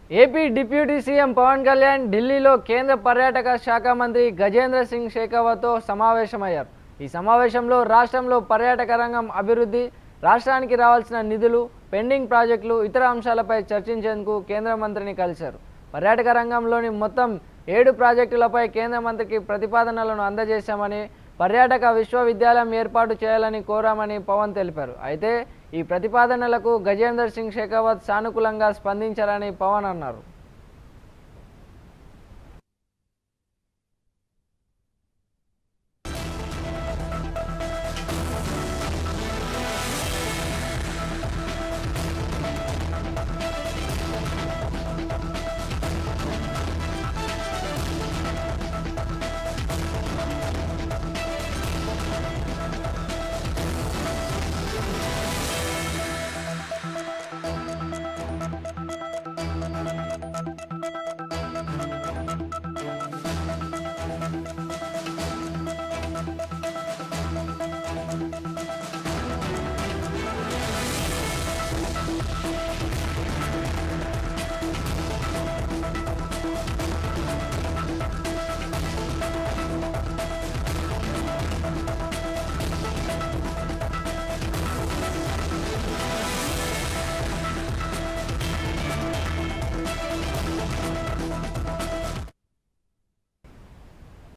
AP deputy CM Pawan Kalyan ఢిల్లీలో కేంద్ర పర్యాటక శాఖ మంత్రి గజేంద్ర సింగ్ షేకావత్తో సమావేశమయ్యారు ఈ సమావేశంలో రాష్ట్రంలో పర్యాటక రంగం అభివృద్ధి రాష్ట్రానికి రావాల్సిన నిధులు పెండింగ్ ప్రాజెక్టులు ఇతర అంశాలపై చర్చించేందుకు కేంద్ర మంత్రిని కలిశారు పర్యాటక రంగంలోని మొత్తం ఏడు ప్రాజెక్టులపై కేంద్ర మంత్రికి ప్రతిపాదనలను అందజేశామని పర్యాటక విశ్వవిద్యాలయం ఏర్పాటు చేయాలని కోరామని పవన్ తెలిపారు అయితే ఈ ప్రతిపాదనలకు గజేందర్ సింగ్ షెకావత్ సానుకూలంగా స్పందించారని పవన్ అన్నారు